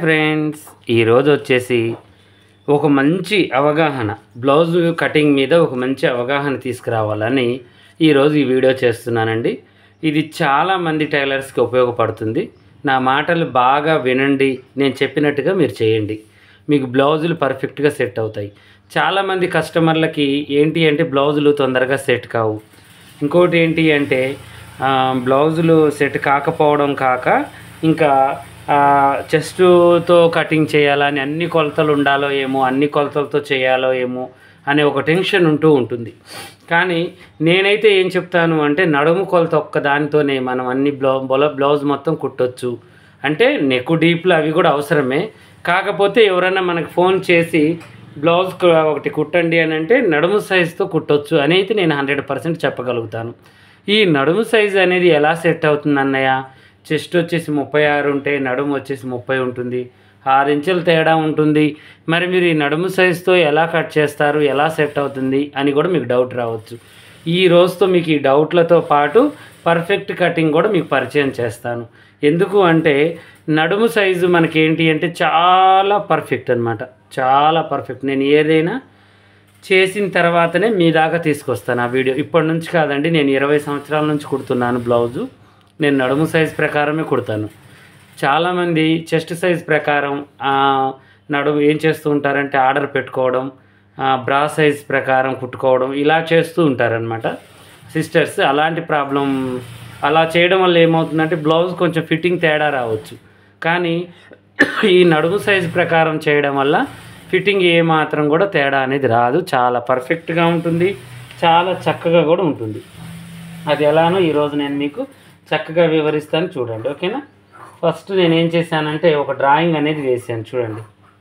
friends ఈరోజు వచ్చేసి ఒక మంచి అవగాహన బ్లౌజ్ కటింగ్ మీద ఒక మంచి అవగాహన తీసుకురావాలని ఈరోజు ఈ వీడియో చేస్తున్నానండి ఇది చాలామంది టైలర్స్కి ఉపయోగపడుతుంది నా మాటలు బాగా వినండి నేను చెప్పినట్టుగా మీరు చేయండి మీకు బ్లౌజులు పర్ఫెక్ట్గా సెట్ అవుతాయి చాలామంది కస్టమర్లకి ఏంటి అంటే బ్లౌజులు తొందరగా సెట్ కావు ఇంకోటి ఏంటి అంటే ఆ, బ్లౌజులు సెట్ కాకపోవడం కాక ఇంకా చెస్ట్తో కటింగ్ చేయాలని అన్ని కొలతలు ఉండాలో ఏమో అన్ని కొలతలతో చేయాలో ఏమో అనే ఒక టెన్షన్ ఉంటూ ఉంటుంది కానీ నేనైతే ఏం చెప్తాను అంటే నడుము కొలత ఒక్క దానితోనే మనం అన్ని బ్లౌ బొల బ్లౌజ్ మొత్తం కుట్టొచ్చు అంటే నెక్ డీప్లు అవి కూడా అవసరమే కాకపోతే ఎవరైనా మనకు ఫోన్ చేసి బ్లౌజ్ కు- ఒకటి కుట్టండి అని అంటే నడుము సైజుతో కుట్టొచ్చు అని అయితే నేను హండ్రెడ్ పర్సెంట్ చెప్పగలుగుతాను ఈ నడుము సైజు అనేది ఎలా సెట్ అవుతుంది అన్నయ్య చెస్ట్ వచ్చేసి ముప్పై ఆరు ఉంటే నడుము వచ్చేసి ముప్పై ఉంటుంది ఆరు ఇంచుల తేడా ఉంటుంది మరి మీరు ఈ నడుము సైజుతో ఎలా కట్ చేస్తారు ఎలా సెట్ అవుతుంది అని కూడా మీకు డౌట్ రావచ్చు ఈ రోజుతో మీకు ఈ డౌట్లతో పాటు పర్ఫెక్ట్ కటింగ్ కూడా మీకు పరిచయం చేస్తాను ఎందుకు అంటే నడుము సైజు మనకి ఏంటి అంటే చాలా పర్ఫెక్ట్ అనమాట చాలా పర్ఫెక్ట్ నేను ఏదైనా చేసిన తర్వాతనే మీ దాకా తీసుకొస్తాను ఆ వీడియో ఇప్పటి నుంచి కాదండి నేను ఇరవై సంవత్సరాల నుంచి కుడుతున్నాను బ్లౌజు నేను నడుము సైజ్ ప్రకారమే కుడతాను చాలామంది చెస్ట్ సైజ్ ప్రకారం ఆ, నడుము ఏం చేస్తూ ఉంటారంటే ఆర్డర్ పెట్టుకోవడం ఆ, బ్రా సైజ్ ప్రకారం కుట్టుకోవడం ఇలా చేస్తూ ఉంటారనమాట సిస్టర్స్ అలాంటి ప్రాబ్లం అలా చేయడం వల్ల ఏమవుతుందంటే బ్లౌజ్ కొంచెం ఫిట్టింగ్ తేడా రావచ్చు కానీ ఈ నడుము సైజ్ ప్రకారం చేయడం వల్ల ఫిట్టింగ్ ఏ మాత్రం కూడా తేడా అనేది రాదు చాలా పర్ఫెక్ట్గా ఉంటుంది చాలా చక్కగా కూడా ఉంటుంది అది ఎలానో ఈరోజు నేను మీకు చక్కగా వివరిస్తాను చూడండి ఓకేనా ఫస్ట్ నేను ఏం చేశానంటే ఒక డ్రాయింగ్ అనేది వేసాను చూడండి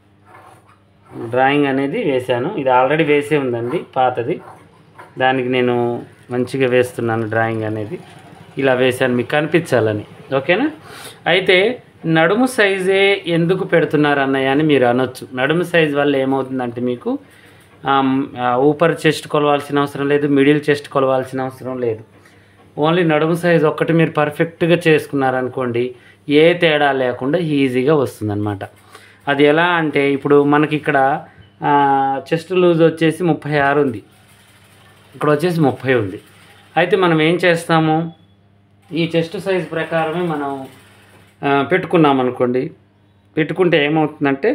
డ్రాయింగ్ అనేది వేశాను ఇది ఆల్రెడీ వేసే ఉందండి పాతది దానికి నేను మంచిగా వేస్తున్నాను డ్రాయింగ్ అనేది ఇలా వేశాను మీకు కనిపించాలని ఓకేనా అయితే నడుము సైజే ఎందుకు పెడుతున్నారు అన్నయ్య అని మీరు అనొచ్చు నడుము సైజ్ వల్ల ఏమవుతుందంటే మీకు ఆమ్, ఆ, ఊపర్ చెస్ట్ కొలవాల్సిన అవసరం లేదు మిడిల్ చెస్ట్ కొలవాల్సిన అవసరం లేదు ఓన్లీ నడుము సైజ్ ఒక్కటి మీరు పర్ఫెక్ట్గా చేసుకున్నారనుకోండి ఏ తేడా లేకుండా ఈజీగా వస్తుందన్నమాట అది ఎలా అంటే ఇప్పుడు మనకి ఇక్కడ చెస్ట్ లూజ్ వచ్చేసి ముప్పై ఆరు ఉంది ఇక్కడ వచ్చేసి ముప్పై ఉంది అయితే మనం ఏం చేస్తాము ఈ చెస్ట్ సైజ్ ప్రకారమే మనం ఆ, పెట్టుకున్నాం అనుకోండి పెట్టుకుంటే ఏమవుతుందంటే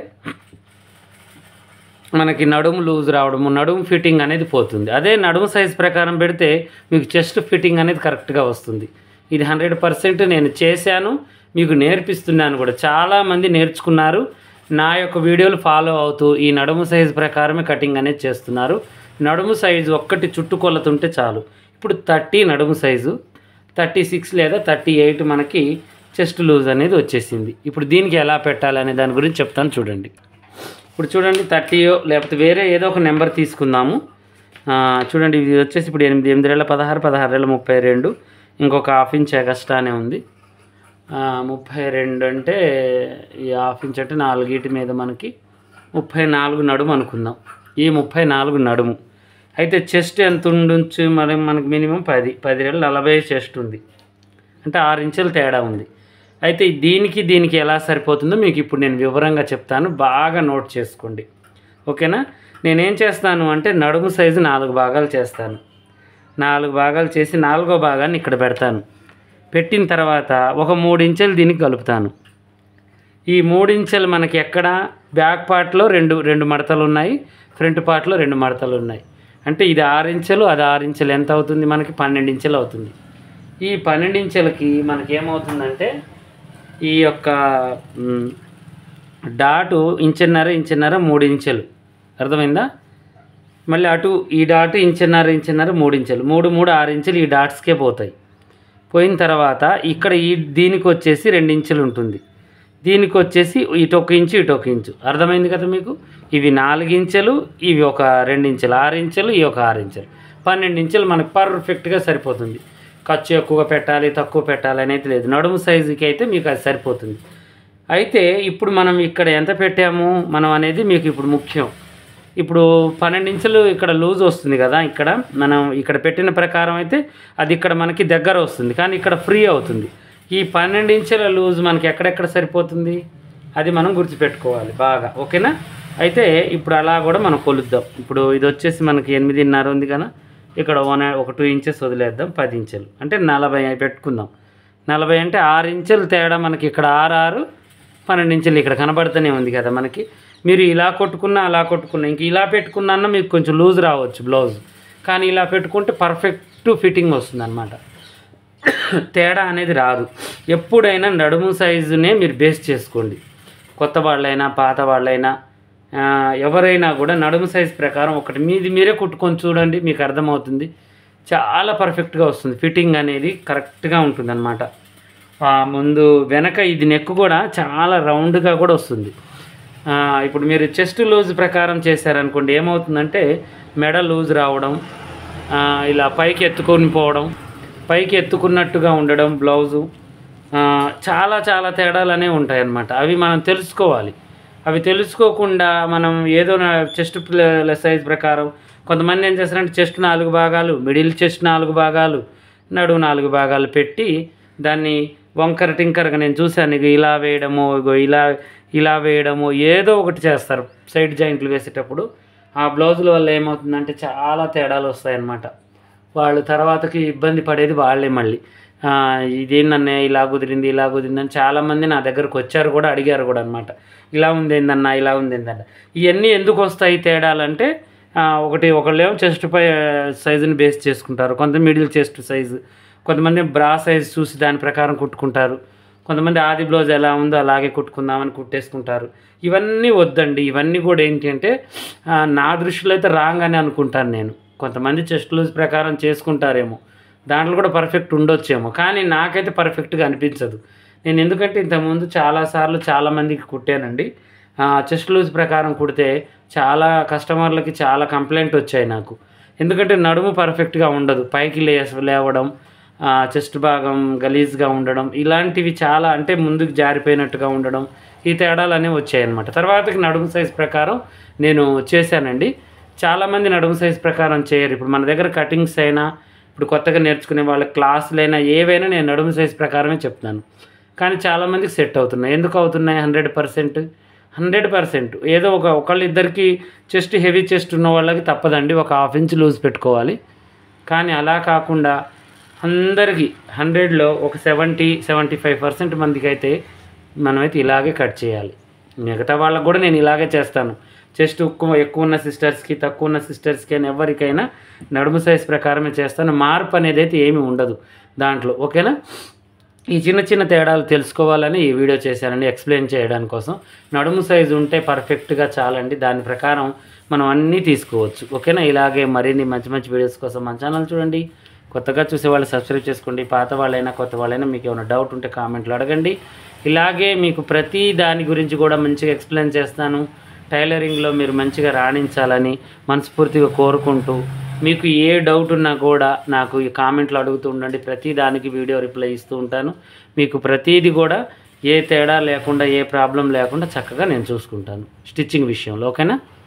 మనకి నడుము లూజ్ రావడము నడుము ఫిట్టింగ్ అనేది పోతుంది అదే నడుము సైజ్ ప్రకారం పెడితే మీకు చెస్ట్ ఫిట్టింగ్ అనేది కరెక్ట్గా వస్తుంది ఇది హండ్రెడ్ పర్సెంట్ నేను చేశాను మీకు నేర్పిస్తున్నాను కూడా చాలామంది నేర్చుకున్నారు నా యొక్క వీడియోలు ఫాలో అవుతూ ఈ నడుము సైజ్ ప్రకారమే కటింగ్ అనేది చేస్తున్నారు నడుము సైజు ఒక్కటి చుట్టుకొలతుంటే చాలు ఇప్పుడు థర్టీ నడుము సైజు థర్టీ సిక్స్ లేదా థర్టీ ఎయిట్ మనకి చెస్ట్ లూజ్ అనేది వచ్చేసింది ఇప్పుడు దీనికి ఎలా పెట్టాలి అనే దాని గురించి చెప్తాను చూడండి ఇప్పుడు చూడండి థర్టీయో లేకపోతే వేరే ఏదో ఒక నెంబర్ తీసుకుందాము ఆ, చూడండి ఇది వచ్చేసి ఇప్పుడు ఎనిమిది ఎనిమిది వేల పదహారు పదహారు వేల ముప్పై రెండు ఇంకొక హాఫ్ ఇంచ్ ఎగస్ట్రానే ఉంది ఆ, ముప్పై రెండు అంటే ఈ హాఫ్ ఇంచ్ అంటే నాలుగీటి మీద మనకి ముప్పై నాలుగు నడుము అనుకుందాం ఈ ముప్పై నాలుగు నడుము అయితే చెస్ట్ ఎంత ఉండొచ్చు మరి మనకి మినిమం పది పది వేల నలభై చెస్ట్ ఉంది అంటే ఆరు ఇంచుల తేడా ఉంది అయితే దీనికి దీనికి ఎలా సరిపోతుందో మీకు ఇప్పుడు నేను వివరంగా చెప్తాను బాగా నోట్ చేసుకోండి ఓకేనా నేనేం చేస్తాను అంటే నడుము సైజు నాలుగు భాగాలు చేస్తాను నాలుగు భాగాలు చేసి నాలుగో భాగాన్ని ఇక్కడ పెడతాను పెట్టిన తర్వాత ఒక మూడు ఇంచెలు దీనికి కలుపుతాను ఈ మూడు ఇంచెలు మనకి ఎక్కడ బ్యాక్ పార్ట్లో రెండు రెండు మడతలు ఉన్నాయి ఫ్రంట్ పార్ట్లో రెండు మడతలు ఉన్నాయి అంటే ఇది ఆరు ఇంచెలు అది ఆరు ఇంచెలు ఎంత అవుతుంది మనకి పన్నెండు ఇంచెలు అవుతుంది ఈ పన్నెండు ఇంచెలకి మనకి ఏమవుతుందంటే ఈ యొక్క మ్, డాటు ఇంచున్నర ఇంచున్నర మూడు ఇంచెలు అర్థమైందా మళ్ళీ అటు ఈ డాటు ఇంచున్నర ఇంచున్నర మూడు ఇంచెలు మూడు మూడు ఆరు ఇంచులు ఈ డాట్స్కే పోతాయి పోయిన తర్వాత ఇక్కడ ఈ దీనికి వచ్చేసి రెండు ఇంచులు ఉంటుంది దీనికి వచ్చేసి ఇటు ఒక ఇంచు ఇటు ఒక ఇంచు అర్థమైంది కదా మీకు ఇవి నాలుగు ఇంచెలు ఇవి ఒక రెండు ఇంచులు ఆరు ఇంచులు ఇవి ఒక ఆరు ఇంచులు పన్నెండు ఇంచులు మనకు పర్ఫెక్ట్గా సరిపోతుంది ఖర్చు ఎక్కువగా పెట్టాలి తక్కువ పెట్టాలి అనేది లేదు నడుము సైజుకి అయితే మీకు అది సరిపోతుంది అయితే ఇప్పుడు మనం ఇక్కడ ఎంత పెట్టాము మనం అనేది మీకు ఇప్పుడు ముఖ్యం ఇప్పుడు పన్నెండు ఇంచులు ఇక్కడ లూజ్ వస్తుంది కదా ఇక్కడ మనం ఇక్కడ పెట్టిన ప్రకారం అయితే అది ఇక్కడ మనకి దగ్గర వస్తుంది కానీ ఇక్కడ ఫ్రీ అవుతుంది ఈ పన్నెండు ఇంచుల లూజ్ మనకి ఎక్కడెక్కడ సరిపోతుంది అది మనం గుర్తుపెట్టుకోవాలి బాగా ఓకేనా అయితే ఇప్పుడు అలా కూడా మనం కొలుద్దాం ఇప్పుడు ఇది వచ్చేసి మనకి ఎనిమిదిన్నర ఉంది కదా ఇక్కడ వన్ ఒక టూ ఇంచెస్ వదిలేద్దాం పది ఇంచెలు అంటే నలభై పెట్టుకుందాం నలభై అంటే ఆరు ఇంచెలు తేడా మనకి ఇక్కడ ఆరు ఆరు పన్నెండు ఇంచులు ఇక్కడ కనబడుతూనే ఉంది కదా మనకి మీరు ఇలా కొట్టుకున్నా అలా కొట్టుకున్నా ఇంక ఇలా పెట్టుకున్నా మీకు కొంచెం లూజ్ రావచ్చు బ్లౌజ్ కానీ ఇలా పెట్టుకుంటే పర్ఫెక్ట్ ఫిట్టింగ్ వస్తుంది అనమాట తేడా అనేది రాదు ఎప్పుడైనా నడుము సైజునే మీరు బేస్ చేసుకోండి కొత్త వాళ్ళైనా పాత వాళ్ళైనా ఆ, ఎవరైనా కూడా నడుము సైజ్ ప్రకారం ఒకటి మీది మీరే కుట్టుకొని చూడండి మీకు అర్థమవుతుంది చాలా పర్ఫెక్ట్గా వస్తుంది ఫిట్టింగ్ అనేది కరెక్ట్గా ఉంటుంది అనమాట ముందు వెనక ఇది నెక్ కూడా చాలా రౌండ్గా కూడా వస్తుంది ఆ, ఇప్పుడు మీరు చెస్ట్ లూజ్ ప్రకారం చేశారనుకోండి ఏమవుతుందంటే మెడ లూజ్ రావడం ఆ, ఇలా పైకి ఎత్తుకొని పోవడం పైకి ఎత్తుకున్నట్టుగా ఉండడం బ్లౌజు ఆ, చాలా చాలా తేడాలు అనేవి ఉంటాయి అన్నమాట అవి మనం తెలుసుకోవాలి అవి తెలుసుకోకుండా మనం ఏదో చెస్ట్ సైజ్ ప్రకారం కొంతమంది ఏం చేస్తారంటే చెస్ట్ నాలుగు భాగాలు మిడిల్ చెస్ట్ నాలుగు భాగాలు నడువు నాలుగు భాగాలు పెట్టి దాన్ని వంకర టింకరగా నేను చూశాను ఇక ఇలా వేయడము ఇగో ఇలా ఇలా వేయడము ఏదో ఒకటి చేస్తారు సైడ్ జాయింట్లు వేసేటప్పుడు ఆ బ్లౌజుల వల్ల ఏమవుతుందంటే చాలా తేడాలు వస్తాయన్నమాట వాళ్ళు తర్వాతకి ఇబ్బంది పడేది వాళ్ళే మళ్ళీ ఆ, ఇదేందన్న ఇలా కుదిరింది ఇలా కుదిరింది అని చాలామంది నా దగ్గరకు వచ్చారు కూడా అడిగారు కూడా అనమాట ఇలా ఉంది ఏందన్నా ఇలా ఉంది ఏందన్న ఇవన్నీ ఎందుకు వస్తాయి తేడాలంటే ఆ, ఒకటి ఒకళ్ళేమో చెస్ట్ పై సైజుని బేస్ చేసుకుంటారు కొంత మిడిల్ చెస్ట్ సైజు కొంతమంది బ్రా సైజ్ చూసి దాని ప్రకారం కుట్టుకుంటారు కొంతమంది ఆది బ్లౌజ్ ఎలా ఉందో అలాగే కుట్టుకుందామని కుట్టేసుకుంటారు ఇవన్నీ వద్దండి ఇవన్నీ కూడా ఏంటి అంటే ఆ, నా దృష్టిలో అయితే రాంగ్ అని అనుకుంటాను నేను కొంతమంది చెస్ట్ లూజ్ ప్రకారం చేసుకుంటారేమో దాంట్లో కూడా పర్ఫెక్ట్ ఉండొచ్చేమో కానీ నాకైతే పర్ఫెక్ట్గా అనిపించదు నేను ఎందుకంటే ఇంతకుముందు చాలాసార్లు చాలామందికి కుట్టానండి చెస్ట్ లూజ్ ప్రకారం కుడితే చాలా కస్టమర్లకి చాలా కంప్లైంట్ వచ్చాయి నాకు ఎందుకంటే నడుము పర్ఫెక్ట్గా ఉండదు పైకి లే లేవడం చెస్ట్ భాగం గలీజ్గా ఉండడం ఇలాంటివి చాలా అంటే ముందుకు జారిపోయినట్టుగా ఉండడం ఈ తేడాలు అనేవి వచ్చాయన్నమాట తర్వాతకి నడుము సైజ్ ప్రకారం నేను చేశానండి చాలామంది నడుము సైజ్ ప్రకారం చేయరు ఇప్పుడు మన దగ్గర కటింగ్స్ అయినా ఇప్పుడు కొత్తగా నేర్చుకునే వాళ్ళ క్లాసులైనా ఏవైనా నేను నడుము సైజ్ ప్రకారమే చెప్తాను కానీ చాలామందికి సెట్ అవుతున్నాయి ఎందుకు అవుతున్నాయి హండ్రెడ్ పర్సెంట్ హండ్రెడ్ పర్సెంట్ ఏదో ఒక ఒకళ్ళిద్దరికి చెస్ట్ హెవీ చెస్ట్ ఉన్న వాళ్ళకి తప్పదండి ఒక హాఫ్ ఇంచ్ లూజ్ పెట్టుకోవాలి కానీ అలా కాకుండా అందరికీ హండ్రెడ్లో ఒక సెవెంటీ సెవెంటీ ఫైవ్ పర్సెంట్ మందికి అయితే మనమైతే ఇలాగే కట్ చేయాలి మిగతా వాళ్ళకు కూడా నేను ఇలాగే చేస్తాను చెస్ట్ ఎక్కువ ఎక్కువ ఉన్న సిస్టర్స్కి తక్కువ ఉన్న సిస్టర్స్కి అని ఎవరికైనా నడుము సైజ్ ప్రకారమే చేస్తాను మార్పు అనేది అయితే ఏమీ ఉండదు దాంట్లో ఓకేనా ఈ చిన్న చిన్న తేడాలు తెలుసుకోవాలని ఈ వీడియో చేశానండి ఎక్స్ప్లెయిన్ చేయడానికి కోసం నడుము సైజు ఉంటే పర్ఫెక్ట్గా చాలండి దాని ప్రకారం మనం అన్నీ తీసుకోవచ్చు ఓకేనా ఇలాగే మరిన్ని మంచి మంచి వీడియోస్ కోసం మన ఛానల్ చూడండి కొత్తగా చూసే వాళ్ళు సబ్స్క్రైబ్ చేసుకోండి పాత వాళ్ళైనా కొత్త వాళ్ళైనా మీకు ఏమైనా డౌట్ ఉంటే కామెంట్లు అడగండి ఇలాగే మీకు ప్రతి దాని గురించి కూడా మంచిగా ఎక్స్ప్లెయిన్ చేస్తాను టైలరింగ్లో మీరు మంచిగా రాణించాలని మనస్ఫూర్తిగా కోరుకుంటూ మీకు ఏ డౌట్ ఉన్నా కూడా నాకు ఈ కామెంట్లు అడుగుతూ ఉండండి ప్రతి దానికి వీడియో రిప్లై ఇస్తూ ఉంటాను మీకు ప్రతిదీ కూడా ఏ తేడా లేకుండా ఏ ప్రాబ్లం లేకుండా చక్కగా నేను చూసుకుంటాను స్టిచ్చింగ్ విషయంలో ఓకేనా